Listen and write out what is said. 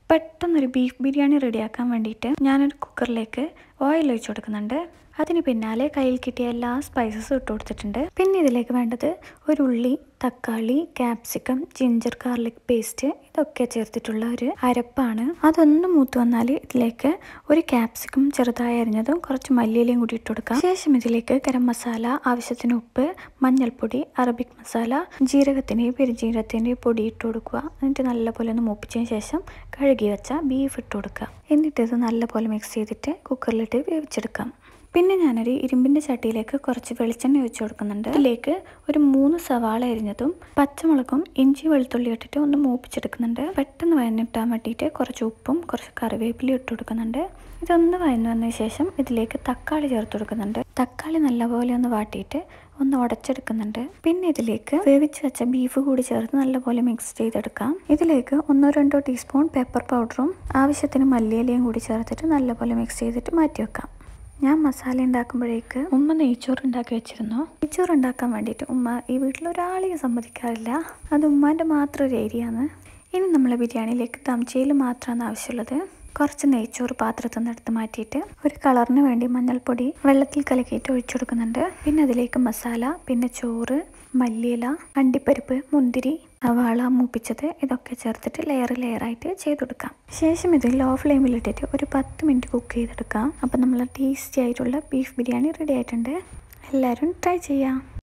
പെട്ടെന്നൊരു ബീഫ് ബിരിയാണി റെഡിയാക്കാൻ വേണ്ടിയിട്ട് ഞാനൊരു കുക്കറിലേക്ക് ഓയിൽ ഒഴിച്ചു കൊടുക്കുന്നുണ്ട് അതിന് പിന്നാലെ കയ്യിൽ കിട്ടിയ എല്ലാ സ്പൈസസും ഇട്ട് കൊടുത്തിട്ടുണ്ട് പിന്നെ ഇതിലേക്ക് വേണ്ടത് ഒരു ഉള്ളി തക്കാളി ക്യാപ്സിക്കം ജിഞ്ചർ ഗാർലിക് പേസ്റ്റ് ഇതൊക്കെ ചേർത്തിട്ടുള്ള ഒരു അരപ്പാണ് അതൊന്ന് മൂത്ത് വന്നാൽ ഇതിലേക്ക് ഒരു ക്യാപ്സിക്കം ചെറുതായി അരിഞ്ഞതും കുറച്ച് മല്ലിയിലയും കൂടി ഇട്ട് കൊടുക്കാം ശേഷം ഇതിലേക്ക് ഗരം മസാല ആവശ്യത്തിന് ഉപ്പ് മഞ്ഞൾപ്പൊടി അറബിക് മസാല ജീരകത്തിൻ്റെയും പെരുജീരകത്തിൻ്റെയും പൊടി ഇട്ട് കൊടുക്കുക എന്നിട്ട് നല്ലപോലെ ഒന്ന് മൂപ്പിച്ചതിന് ശേഷം കഴുകി വെച്ച ബീഫ് ഇട്ട് കൊടുക്കുക എന്നിട്ട് ഇത് നല്ലപോലെ മിക്സ് ചെയ്തിട്ട് കുക്കറിലിട്ട് വേവിച്ചെടുക്കാം പിന്നെ ഞാനൊരു ഇരുമ്പിൻ്റെ ചട്ടിയിലേക്ക് കുറച്ച് വെളിച്ചെണ്ണ ഒഴിച്ചു കൊടുക്കുന്നുണ്ട് ഇതിലേക്ക് ഒരു മൂന്ന് സവാള അരിഞ്ഞതും പച്ചമുളകും ഇഞ്ചി വെളുത്തുള്ളി ഇട്ടിട്ട് ഒന്ന് മൂപ്പിച്ചെടുക്കുന്നുണ്ട് പെട്ടെന്ന് വയന്നിട്ടാൻ വേണ്ടിയിട്ട് കുറച്ച് ഉപ്പും കുറച്ച് കറിവേപ്പിലയും ഇട്ട് കൊടുക്കുന്നുണ്ട് ഇതൊന്ന് വയന്നു വന്നതിന് ശേഷം ഇതിലേക്ക് തക്കാളി ചേർത്ത് കൊടുക്കുന്നുണ്ട് തക്കാളി നല്ലപോലെ ഒന്ന് വാട്ടിയിട്ട് ഒന്ന് ഉടച്ചെടുക്കുന്നുണ്ട് പിന്നെ ഇതിലേക്ക് വേവിച്ച് വെച്ച ബീഫ് കൂടി ചേർത്ത് നല്ലപോലെ മിക്സ് ചെയ്തെടുക്കാം ഇതിലേക്ക് ഒന്നോ രണ്ടോ ടീസ്പൂൺ പെപ്പർ പൗഡറും ആവശ്യത്തിന് മല്ലിയിലയും കൂടി ചേർത്തിട്ട് നല്ലപോലെ മിക്സ് ചെയ്തിട്ട് മാറ്റി വെക്കാം ഞാൻ മസാല ഉണ്ടാക്കുമ്പോഴേക്ക് ഉമ്മ നെയ്ച്ചോറ് ഉണ്ടാക്കി വെച്ചിരുന്നു നെയ്ച്ചോറ് ഉണ്ടാക്കാൻ വേണ്ടിയിട്ട് ഉമ്മ ഈ വീട്ടിൽ ഒരാളെയും സമ്മതിക്കാറില്ല അത് ഉമ്മാൻ്റെ മാത്രം ഒരു ഏരിയ ആണ് ഇനി നമ്മൾ ബിരിയാണിയിലേക്ക് ദംചയിൽ മാത്രമാണ് ആവശ്യമുള്ളത് കുറച്ച് നെയ്ച്ചോറ് പാത്രത്തിൽ നിന്ന് എടുത്ത് മാറ്റിയിട്ട് ഒരു കളറിന് വേണ്ടി മഞ്ഞൾപ്പൊടി വെള്ളത്തിൽ കലക്കിയിട്ട് ഒഴിച്ചു കൊടുക്കുന്നുണ്ട് പിന്നെ അതിലേക്ക് മസാല പിന്നെ ചോറ് മല്ലിയില അണ്ടിപ്പരിപ്പ് മുന്തിരി സവാള മൂപ്പിച്ചത് ഇതൊക്കെ ചേർത്തിട്ട് ലെയർ ലെയറായിട്ട് ചെയ്ത് കൊടുക്കാം ശേഷം ഇത് ലോ ഫ്ലെയിമിലിട്ടിട്ട് ഒരു പത്ത് മിനിറ്റ് കുക്ക് ചെയ്തെടുക്കാം അപ്പം നമ്മൾ ടേസ്റ്റി ആയിട്ടുള്ള ബീഫ് ബിരിയാണി റെഡി ആയിട്ടുണ്ട് എല്ലാവരും ട്രൈ ചെയ്യാം